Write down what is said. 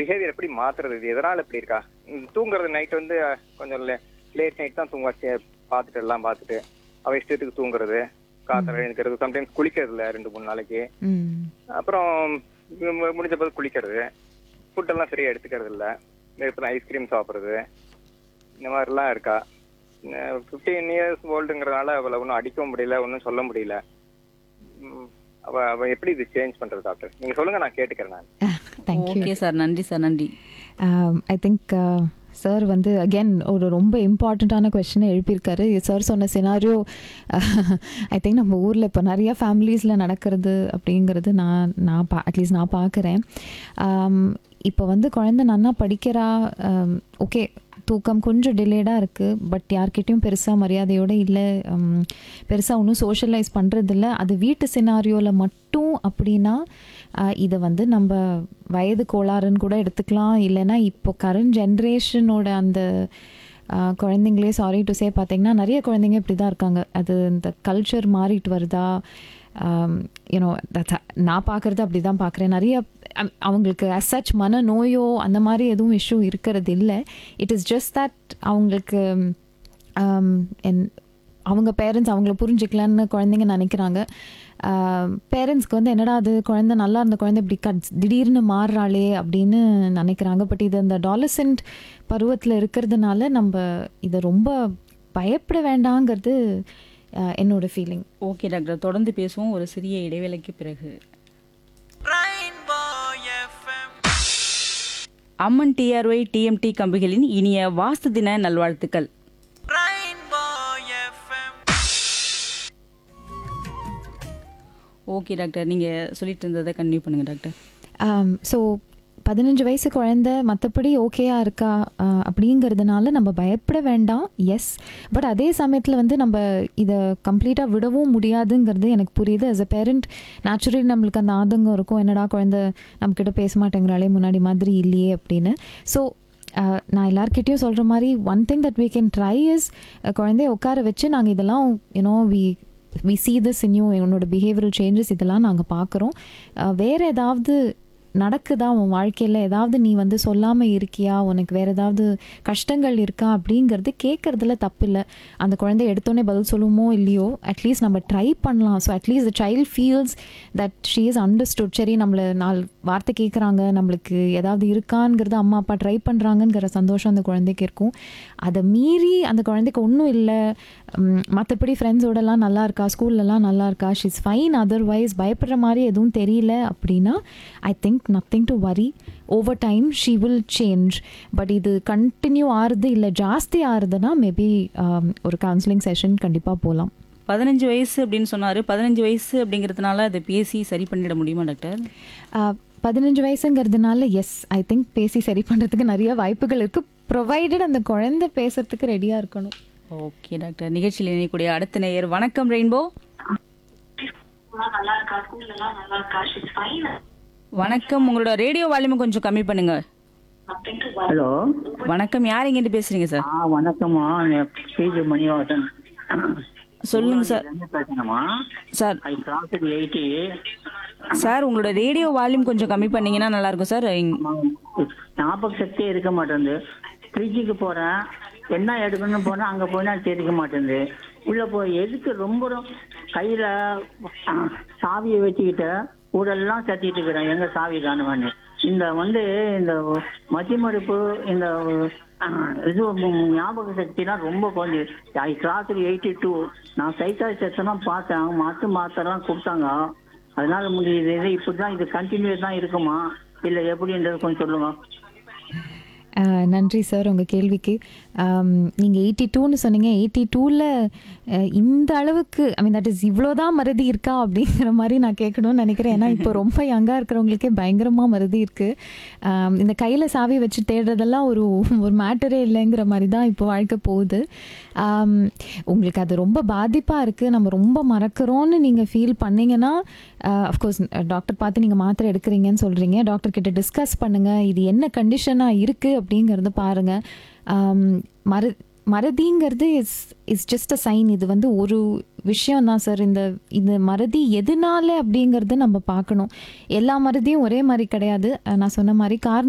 behaviour எப்படி மாத்துறது இது எதனால இப்படி இருக்கா ம், தூங்குறது நைட் வந்து அஹ், கொஞ்சம் லேட் நைட் தான் தூங்க வச்சு பார்த்துட்டு எல்லாம் பார்த்துட்டு அவ இஷ்டத்துக்கு தூங்குறது காத்தல எழுந்துக்கிறது சம்டைம்ஸ் குளிக்கிறது இல்ல ரெண்டு மூணு நாளைக்கு ம் அப்புறம் மு- முடிஞ்ச போது குளிக்கிறது ஃபுட்டெல்லாம் சரியா எடுத்துக்கிறது இல்ல இப்போ ஐஸ்கிரீம் சாப்பிட்றது இந்த மாதிரிலாம் இருக்கா ஃபிஃப்டீன் இயர்ஸ் ஓல்டுங்கிறதுனால அவளை ஒன்றும் அடிக்கவும் முடியல ஒன்றும் சொல்ல முடியல ம், அவ அவ எப்படி இது சேஞ்ச் பண்றது டாக்டர் நீங்க சொல்லுங்க நான் கேட்டுக்கிறேன் நான் தேங்க்யூ ஓகே சார் நன்றி சார் நன்றி ஐ திங்க் சார் வந்து அகெயின் ஒரு ரொம்ப இம்பார்ட்டண்ட்டான கொஸ்டினை எழுப்பியிருக்காரு சார் சொன்ன சினாரியோ ஐ திங்க் நம்ம ஊரில் இப்போ நிறைய ஃபேமிலிஸில் நடக்கிறது அப்படிங்கிறது நான் நான் பா அட்லீஸ்ட் நான் பார்க்குறேன் இப்போ வந்து குழந்தை நன்னா படிக்கிறா ஓகே தூக்கம் கொஞ்சம் டிலேடாக இருக்குது பட் யார்கிட்டயும் பெருசாக மரியாதையோடு இல்லை பெருசாக ஒன்றும் சோஷியலைஸ் பண்ணுறதில்ல அது வீட்டு சினாரியோவில் மட்டும் அப்படின்னா ஆஹ் இதை வந்து நம்ம வயது கோளாறுன்னு கூட எடுத்துக்கலாம் இல்லைன்னா இப்போ கரண்ட் ஜென்ரேஷனோட அந்த ஆஹ் குழந்தைங்களே சாரி டு சே பார்த்தீங்கன்னா நிறைய குழந்தைங்க இப்படி தான் இருக்காங்க அது இந்த கல்ச்சர் மாறிட்டு வருதா யூனோ நான் பார்க்குறது அப்படி தான் பார்க்குறேன் நிறைய அம்- அவங்களுக்கு அசச் மன நோயோ அந்த மாதிரி எதுவும் இஷ்யூ இருக்கிறது இல்லை இட் இஸ் ஜஸ்ட் தட் அவங்களுக்கு um, என் அவங்க பேரண்ட்ஸ் அவங்கள புரிஞ்சுக்கலன்னு குழந்தைங்க நினைக்கிறாங்க பேரண்ட்ஸ்க்கு வந்து என்னடா அது குழந்தை நல்லா இருந்த குழந்தை இப்படி கட் திடீர்னு மாறுறாளே அப்படின்னு நினைக்கிறாங்க பட் இது அந்த டாலசென்ட் பருவத்தில் இருக்கிறதுனால நம்ம இதை ரொம்ப பயப்பட வேண்டாங்கிறது ஆஹ், என்னோட ஃபீலிங் ஓகே டாக்டர் தொடர்ந்து பேசுவோம் ஒரு சிறிய இடைவேளைக்கு பிறகு அம்மன் டிஆர்ஒய் டிஎம்டி கம்பிகளின் இனிய வாஸ்து தின நல்வாழ்த்துக்கள் ஓகே டாக்டர் நீங்கள் சொல்லிட்டு இருந்ததை கண்டினியூ பண்ணுங்கள் டாக்டர் ஸோ பதினஞ்சு வயசு குழந்தை மற்றபடி ஓகேயா இருக்கா ஆஹ், அப்படிங்கிறதுனால நம்ம பயப்பட வேண்டாம் எஸ் பட் அதே சமயத்தில் வந்து நம்ம இதை கம்ப்ளீட்டாக விடவும் முடியாதுங்கிறது எனக்கு புரியுது as a பேரண்ட் நேச்சுரலி நம்மளுக்கு அந்த ஆதங்கம் இருக்கும் என்னடா குழந்தை நம்மக்கிட்ட பேச மாட்டேங்கிறாளே முன்னாடி மாதிரி இல்லையே அப்படின்னு ஸோ நான் எல்லார்கிட்டயும் சொல்கிற மாதிரி one thing that we can try is குழந்தைய உட்கார வச்சு நாங்கள் இதெல்லாம் you know we we see this in you உன்னோட பிஹேவியரல் சேஞ்சஸ் இதெல்லாம் நாங்கள் பார்க்குறோம் வேறு ஏதாவது நடக்குதா உன் வாழ்க்கையில் ஏதாவது நீ வந்து சொல்லாமல் இருக்கியா உனக்கு வேறு ஏதாவது கஷ்டங்கள் இருக்கா அப்படிங்கிறது கேட்குறதுல தப்பு இல்லை அந்த குழந்தை எடுத்தோடனே பதில் சொல்லுமோ இல்லையோ அட்லீஸ்ட் நம்ம ட்ரை பண்ணலாம் so at least the child feels that she is understood சரி நம்மளை நாலு வார்த்தை கேட்குறாங்க நம்மளுக்கு ஏதாவது இருக்காங்கிறது அம்மா அப்பா ட்ரை பண்ணுறாங்கங்கிற சந்தோஷம் அந்த குழந்தைக்கு இருக்கும் அதை மீறி அந்த குழந்தைக்கு ஒன்றும் இல்லை மற்றபடி ஃப்ரெண்ட்ஸோடலாம் நல்லா இருக்கா ஸ்கூல்லலாம் நல்லா இருக்கா ஷீஸ் ஃபைன் அதர்வைஸ் பயப்படுற மாதிரி எதுவும் தெரியல அப்படின்னா I think nothing to worry over time she will change but இது கண்டினியூ ஆறுது இல்லை ஜாஸ்தி ஆறுதுன்னா மேபி ஒரு கவுன்சிலிங் செஷன் கண்டிப்பாக போகலாம் பதினஞ்சு வயசு அப்படின்னு சொன்னார் பதினஞ்சு வயசு அப்படிங்கிறதுனால அதை பேசி சரி பண்ணிட முடியுமா டாக்டர் பதினஞ்சு வயசுங்கிறதுனால எஸ் ஐ திங்க் பேசி சரி பண்ணுறதுக்கு நிறைய வாய்ப்புகள் இருக்குது ப்ரொவைடட் அந்த குழந்தை பேசுறதுக்கு ரெடியாக இருக்கணும் ஓகே டாக்டர் நிகழ்ச்சியில் இணையக்கூடிய அடுத்த நேயர் வணக்கம் ரெயின்போ நல்லா இருக்கா ஸ்கூல்ல எல்லாம் நல்லா இருக்கா ஷிஸ் ஃபைன் வணக்கம் உங்களோட ரேடியோ வால்யூமை கொஞ்சம் கம்மி பண்ணுங்க அப்படின்ட்டு ஹலோ வணக்கம் யார் எங்கிட்டு பேசுறீங்க சார் ஆ வணக்கம்மா பிஜி மணிவாசன் சொல்லுங்க சார் என்ன பேசணுமா sir I cross eighty sir உங்களோட ரேடியோ வால்யூம் கொஞ்சம் கம்மி பண்ணீங்கன்னா நல்லா இருக்கும் சார் ஞாபக சக்தியே இருக்க மாட்டேங்குது ஃப்ரிட்ஜுக்கு போறேன் என்ன எடுக்கணும்னு போனா அங்க போனா தெரிவிக்க மாட்டேங்குது உள்ள போய் எதுக்கு ரொம்ப ரொ- கையில ஆ, சாவியை வச்சுக்கிட்டு ஊரெல்லாம் சத்திட்டு இருக்கிறேன் எங்க சாவி காணுவான்னு இந்த வந்து இந்த மதிமறுப்பு இந்த ஆ, இது ம், ஞாபக சக்திலாம் ரொம்ப கொஞ்சம் ஐ கிளாஸ் எயிட்டி டூ நான் சைக்காலஜிஸ்ட் எல்லாம் பார்த்தேன் மாத்து மாத்திரம் கொடுத்தாங்க அதனால முடியுது இது இப்படிதான் இது கண்டினியூஸ் தான் இருக்குமா இல்ல எப்படின்றது கொஞ்சம் சொல்லுங்க அஹ், நன்றி சார் உங்கள் கேள்விக்கு நீங்கள் எயிட்டி டூன்னு சொன்னீங்க எயிட்டி டூவில் இந்த அளவுக்கு ஐ மீன் தட் இஸ் இவ்வளோதான் மறதி இருக்கா அப்படிங்கிற மாதிரி நான் கேட்கணும்னு நினைக்கிறேன் ஏன்னா இப்போ ரொம்ப யங்காக இருக்கிறவங்களுக்கே பயங்கரமாக மறதி இருக்குது இந்த கையில் சாவி வச்சு தேடுறதெல்லாம் ஒரு ஒரு மேட்டரே இல்லைங்கிற மாதிரி தான் இப்போ வாழ்க்கை போகுது ஆம், உங்களுக்கு அது ரொம்ப பாதிப்பாக இருக்குது நம்ம ரொம்ப மறக்கிறோன்னு நீங்கள் ஃபீல் பண்ணீங்கன்னா அஃப்கோர்ஸ் டாக்டர் பார்த்து நீங்கள் மாத்திரை எடுக்கிறீங்கன்னு சொல்கிறீங்க டாக்டர் கிட்ட டிஸ்கஸ் பண்ணுங்கள் இது என்ன கண்டிஷனாக இருக்குது அப்படிங்கிறத பாருங்கள் மறு மறதிங்கிறது is is just a sign இது வந்து ஒரு விஷயம் தான் சார் இந்த இந்த மறதி எதனால அப்படிங்கிறது நம்ம பார்க்கணும் எல்லா மறதியும் ஒரே மாதிரி கிடையாது அஹ் நான் சொன்ன மாதிரி காரணம்